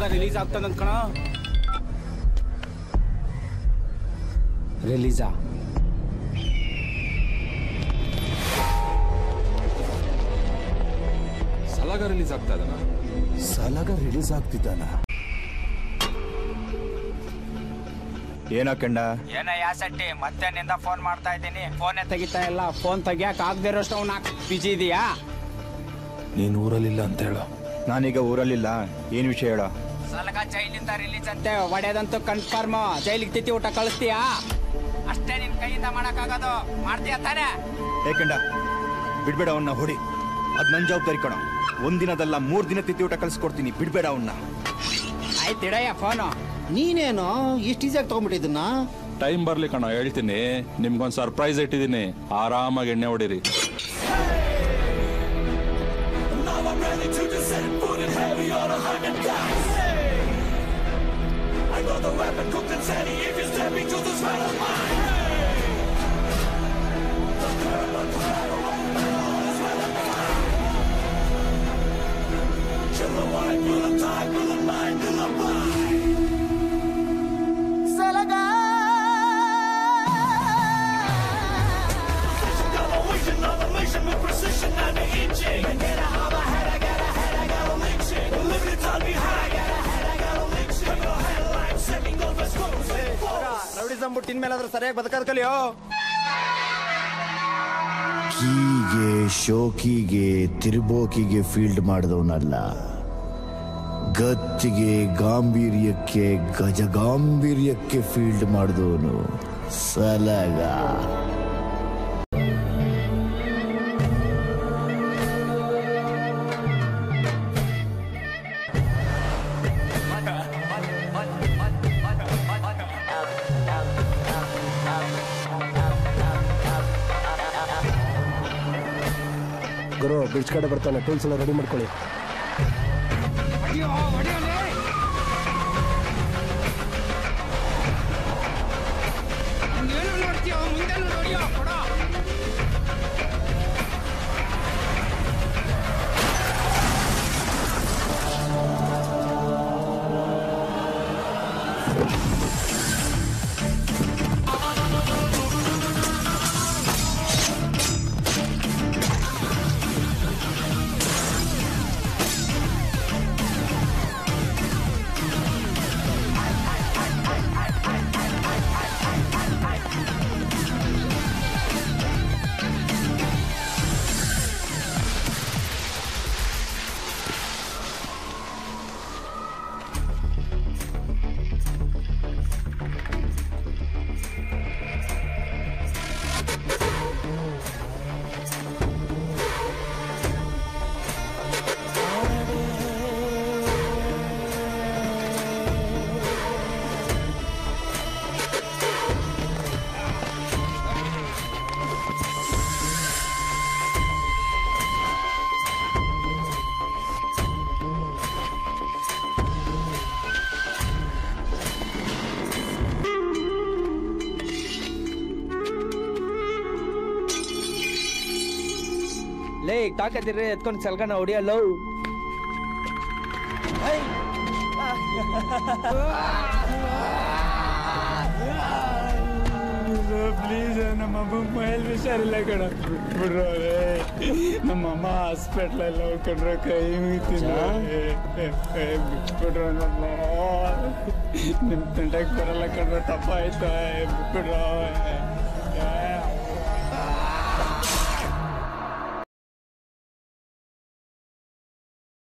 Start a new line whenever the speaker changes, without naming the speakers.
release ಆಗ್ತದ ಕಣ ರಿಲೀಸಾ
ಸಲಾಗ release ಆಗ್ತಾ ಇದನ
ಸಲಾಗ ರಿಲೀಸ್ ಆಗ್ತಿದ್ದಾನ ಏನಕ್ಕಂಡ
ಏನ ಯಾಸಟ್ಟಿ ಮತ್ತೆ ನಿಂದ ಫೋನ್ ಮಾಡ್ತಾ ಇದ್ದೀನಿ ಫೋನೇ ತೆಗಿತಾ ಇಲ್ಲ ಫೋನ್ ತೆಗಿಯಕ್ ಆಗದೆ ಇರೋಷ್ಟು ಅವ್ನ ಬಿಜಿ ಇದೆಯಾ
ನೀನ್ ಊರಲ್ಲಿಲ್ಲ ಅಂತ ಹೇಳು ನಾನೀಗ ಊರಲ್ಲಿಲ್ಲ ಏನ್ ವಿಷಯ ಹೇಳ
ಸಲಗ ಜೈಲಿಂದ ರಿಲೀಸ್ ಅಂತೆ ಒಡೆದಂತೂ ಕನ್ಫರ್ಮ್ ಜೈಲಿಗೆ ತಿಥಿ ಊಟ ಕಳಿಸ್ತೀಯಾ ಅಷ್ಟೇ ನಿನ್ ಕೈಯಿಂದ ಮಾಡಕ್ಕಾಗೋದು ಮಾಡ್ತೀಯ ತಾನೇ
ಏಕಂಡ ಬಿಡ್ಬೇಡ ಅವನ್ನ ಹೊಡಿ ಅದ್ ನನ್ ಜವಾಬ್ದಾರಿ ಕಣ ಒಂದಿನದಲ್ಲ ಮೂರ್ ದಿನ ತಿಥಿ ಊಟ ಕಳ್ಸಿಕೊಡ್ತೀನಿ ಬಿಡ್ಬೇಡ ಅವನ್ನ
ಆಯ್ತು ಇಡಯ್ಯ ಫೋನು
ನೀನೇನೋ ಇಷ್ಟು ಈಸಿಯಾಗಿ ತಗೊಂಡ್ಬಿಟ್ಟಿದ್ದನ್ನ
ಟೈಮ್ ಬರ್ಲಿ ಕಣ ಹೇಳ್ತೀನಿ ನಿಮ್ಗೊಂದ್ ಸರ್ಪ್ರೈಸ್ ಇಟ್ಟಿದ್ದೀನಿ ಆರಾಮಾಗಿ ಎಣ್ಣೆ ಹೊಡಿರಿ
ರೌಡಿಸಮ್ ಬಿಟ್ಟು ಇನ್ಮೇಲಾದ್ರೂ ಸರಿಯಾಗಿ ಬದುಕೋದ್ ಕಲಿಯೋ
ಕೀಗೆ ಶೋಕಿಗೆ ತಿರುಬೋಕಿಗೆ ಫೀಲ್ಡ್ ಮಾಡಿದವನಲ್ಲ ಗತ್ತಿಗೆ ಗಾಂಭೀರ್ಯಕ್ಕೆ ಗಜಗಾಂಭೀರ್ಯಕ್ಕೆ ಫೀಲ್ಡ್ ಮಾಡಿದವನು ಸಲಗ
ಗುರು ಬ್ರಿಡ್ಜ್ ಕಡೆ ಬರ್ತಾನೆ ಟೂಲ್ಸ್ ಎಲ್ಲ ರೆಡಿ ಮಾಡ್ಕೊಳ್ಳಿ
ಲೇ ತಾಕತ್ತಿದ್ರೆ ಎತ್ಕೊಂಡು ಸಲ್ಗನ ಹೊಡಿಯಲ್ಲ ಪ್ಲೀಸ್ ನಮ್ಮ ಅಮ್ಮ ಮೈಲ್ ಹುಷಾರಿಲ್ಲ ಕಣ ಬಿಡ್ರೋ ನಮ್ಮ ಅಮ್ಮ ಹಾಸ್ಪಿಟ್ಲ್ ಎಲ್ಲ ಹೋಗ್ಕೊಂಡ್ರೆ ಕೈ ಮುಗಿತೀನಿ ಬಿಟ್ಬಿಡ್ರೋ ನಮ್ಮ ನಿಮ್ ತಂಡಕ್ಕೆ ಬರಲ್ಲ ಕಣ್ರ ತಪ್ಪ ಆಯ್ತಾ ಬಿಟ್ಬಿಡ್ರೋ